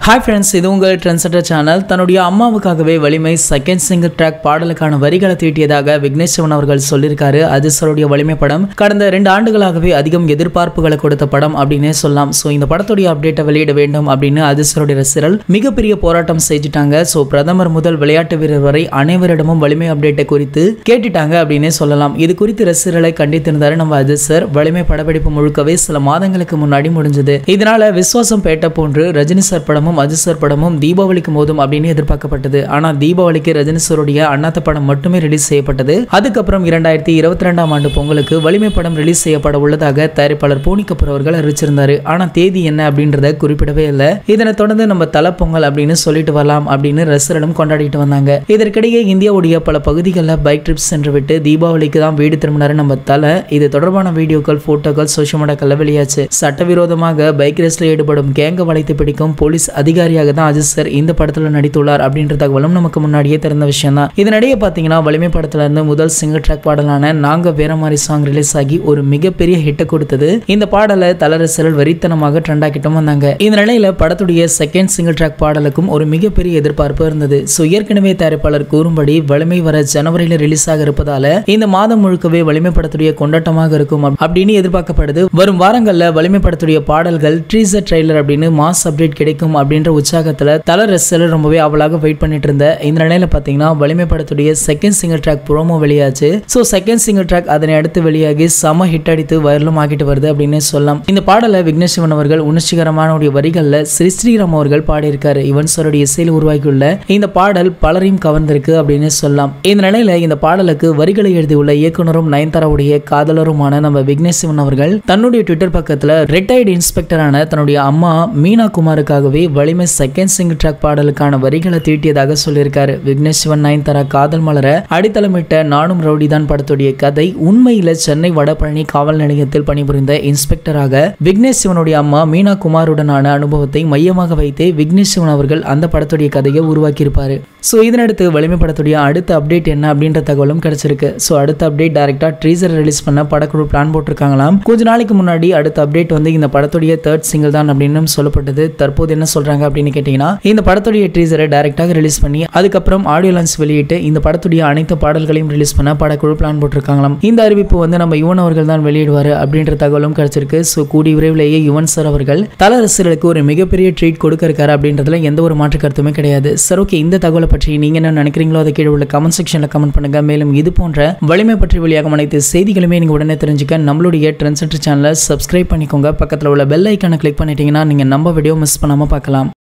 hi friends இது உங்கள் ட்ரெண்ட்செட்டர் channel தன்னுடைய அம்மாவுக்காகவே வலிமை செகண்ட் சிங்கர் ட்ராக் பாடலுக்கான வரிகளை தீட்டியதாக விக்னேஷ் சிவன் அவர்கள் சொல்லியிருக்காரு அதிர்சருடைய வலிமை படம் கடந்த ரெண்டு ஆண்டுகளாகவே அதிகம் எதிர்பார்ப்புகளை கொடுத்த படம் அப்படின்னே சொல்லலாம் ஸோ இந்த படத்துடைய அப்டேட்டை வெளியிட வேண்டும் அப்படின்னு அதிர்சருடைய ரசிகர்கள் மிகப்பெரிய போராட்டம் செஞ்சுட்டாங்க ஸோ பிரதமர் முதல் விளையாட்டு வீரர் வரை அனைவரிடமும் வலிமை அப்டேட்டை குறித்து கேட்டுட்டாங்க அப்படின்னே சொல்லலாம் இது குறித்து ரசிகர்களை கண்டித்திருந்தாரு நம்ம அதிர்சர் வலிமை படப்பிடிப்பு முழுக்கவே சில மாதங்களுக்கு முன்னாடி முடிஞ்சது இதனால விஸ்வாசம் பேட்ட போன்று ரஜினி சார் படமும் அஜித் சார் படமும் தீபாவளிக்கு மோதும் அப்படின்னு எதிர்பார்க்கப்பட்டது ஆனா தீபாவளிக்கு ரஜினி சாருடைய அண்ணாத்த படம் மட்டுமே ரிலீஸ் செய்யப்பட்டது அதுக்கப்புறம் இரண்டாயிரத்தி இருபத்தி ரெண்டாம் ஆண்டு பொங்கலுக்கு வலிமை படம் ரிலீஸ் செய்யப்பட உள்ளதாக தயாரிப்பாளர் பூனி கபூர் அவர்கள் அறிவிச்சிருந்தாரு ஆனா தேதி என்ன அப்படின்றத குறிப்பிடவே இல்லை இதனை தொடர்ந்து நம்ம தலை பொங்கல் அப்படின்னு சொல்லிட்டு வரலாம் அப்படின்னு ரசிகர்களும் கொண்டாடிட்டு வந்தாங்க இதற்கிடையே இந்தியாவுடைய பல பகுதிகளில் பைக் ட்ரிப்ஸ் சென்று விட்டு தீபாவளிக்கு தான் வீடு திரும்பினாரு நம்ம தலை இது தொடர்பான வீடியோக்கள் போட்டோக்கள் சோஷியல் மீடியாக்களில் வெளியாச்சு சட்டவிரோதமாக பைக் ரேஸ்ல ஈடுபடும் கேங்க வளைத்து பிடிக்கும் போலீஸ் அதிகாரியாக தான் அஜித் சார் இந்த படத்துல நடித்துள்ளார் அப்படின்ற தகவலும் நமக்கு முன்னாடியே தெரிந்த விஷயம் தான் இதனிடையே பார்த்தீங்கன்னா வலிமை படத்துல இருந்து முதல் சிங்கர் ட்ராக் பாடலான நாங்க வேற மாதிரி சாங் ரிலீஸ் ஆகி ஒரு மிகப்பெரிய ஹிட்டை கொடுத்தது இந்த பாடலை தலரசர்கள் வெறித்தனமாக ட்ரெண்ட் ஆக்கிட்டும் வந்தாங்க இந்த நிலையில படத்துடைய செகண்ட் சிங்கிள் ட்ராக் பாடலுக்கும் ஒரு மிகப்பெரிய எதிர்பார்ப்பு இருந்தது ஸோ ஏற்கனவே தயாரிப்பாளர் கூறும்படி வலிமை வர ஜனவரியில ரிலீஸ் ஆக இருப்பதால இந்த மாதம் முழுக்கவே வலிமை படத்துடைய கொண்டாட்டமாக இருக்கும் அப்~ அப்படின்னு எதிர்பார்க்கப்படுது வரும் வாரங்கள்ல வலிமை படத்துடைய பாடல்கள் ட்ரீசர் ட்ரெய்லர் அப்படின்னு மாஸ் அப்டேட் கிடைக்கும் அப்படின்ற உற்சாகத்துல தல ரசிகர்கள் ரொம்பவே அவளாக வெயிட் பண்ணிட்டு இருந்த இந்த நிலையில பாத்தீங்கன்னா வலிமை படத்துடைய செகண்ட் சிங்கர் ட்ராக் ப்ரோமோ வெளியாச்சு ஸோ செகண்ட் சிங்கர் ட்ராக் அதனை அடுத்து வெளியாகி செம ஹிட் அடித்து வைரலும் ஆகிட்டு வருது அப்படின்னு சொல்லலாம் இந்த பாடலை விக்னேஷ் சிவன் அவர்கள் உணர்ச்சிகரமான உடைய வரிகள்ல ஸ்ரீ ஸ்ரீராம் அவர்கள் பாடியிருக்காரு யுவன் சாருடைய இசையில் உருவாக்கியுள்ள இந்த பாடல் பலரையும் கவர்ந்திருக்கு அப்படின்னு சொல்லலாம் இந்த நிலையில இந்த பாடலுக்கு வரிகளை எழுதியுள்ள இயக்குனரும் நயன்தாராவுடைய காதலருமான நம்ம விக்னேஷ் சிவன் அவர்கள் தன்னுடைய ட்விட்டர் பக்கத்துல ரிட்டையர்டு இன்ஸ்பெக்டரான தன்னுடைய அம்மா மீனா குமாருக்காகவே வலிமை செகண்ட் சிங்கிள் ட்ராக் பாடலுக்கான வரிகளை தீட்டியதாக சொல்லியிருக்காரு விக்னேஷ் சிவன் நயன்தாரா காதல் மலர அடித்தளமிட்ட நானும் ரவுடி தான் படத்துடைய கதை உண்மையில சென்னை வடபழனி காவல் நிலையத்தில் பணிபுரிந்த இன்ஸ்பெக்டராக விக்னேஷ் சிவனுடைய அம்மா மீனா குமாருடனான அனுபவத்தை மையமாக வைத்தே விக்னேஷ் சிவன் அவர்கள் அந்த படத்துடைய கதையை உருவாக்கியிருப்பாரு ஸோ இதனடுத்து வலிமை படத்துடைய அடுத்த அப்டேட் என்ன அப்படின்ற தகவலும் கிடைச்சிருக்கு ஸோ அடுத்த அப்டேட் டைரக்டா ட்ரீசர் ரிலீஸ் பண்ண படக்குழு பிளான் போட்டிருக்காங்களாம் கொஞ்ச நாளைக்கு முன்னாடி அடுத்த அப்டேட் வந்து இந்த படத்துடைய தேர்ட் சிங்கிள் தான் அப்படின்னு சொல்லப்பட்டது தற்போது என்ன சொல்றாங்க அப்படின்னு கேட்டீங்கன்னா இந்த படத்துடைய ட்ரீசரை டைரக்டாக ரிலீஸ் பண்ணி அதுக்கப்புறம் ஆடியோ லான்ச் வெளியிட்டு இந்த படத்துடைய அனைத்து பாடல்களையும் ரிலீஸ் பண்ண படக்குழு பிளான் போட்டிருக்காங்களாம் இந்த அறிவிப்பு வந்து நம்ம யுவன் அவர்கள் தான் வெளியிடுவார் அப்படின்ற தகவலும் கிடைச்சிருக்கு ஸோ கூடிய விரைவிலேயே யுவன் சார் அவர்கள் தல ரசிகர்களுக்கு ஒரு மிகப்பெரிய ட்ரீட் கொடுக்க இருக்காரு அப்படின்றதுல எந்த ஒரு மாற்று கருத்துமே கிடையாது சார் ஓகே இந்த தகவலை பற்றி நீங்க என்ன நினைக்கிறீங்களோ அதை கீழே உள்ள கமெண்ட் செக்ஷன்ல கமெண்ட் பண்ணுங்க மேலும் இது போன்ற வலிமை பற்றி வெளியாகும் அனைத்து செய்திகளுமே நீங்க உடனே தெரிஞ்சுக்க நம்மளுடைய ட்ரெண்ட் சென்டர் சேனலை சப்ஸ்கிரைப் பண்ணிக்கோங்க பக்கத்தில் உள்ள பெல் ஐக்கானை கிளிக் பண்ணிட்டீங்கன்னா நீங்க நம்ம வீடியோ மிஸ் பண்ணாம பார்க்கலாம்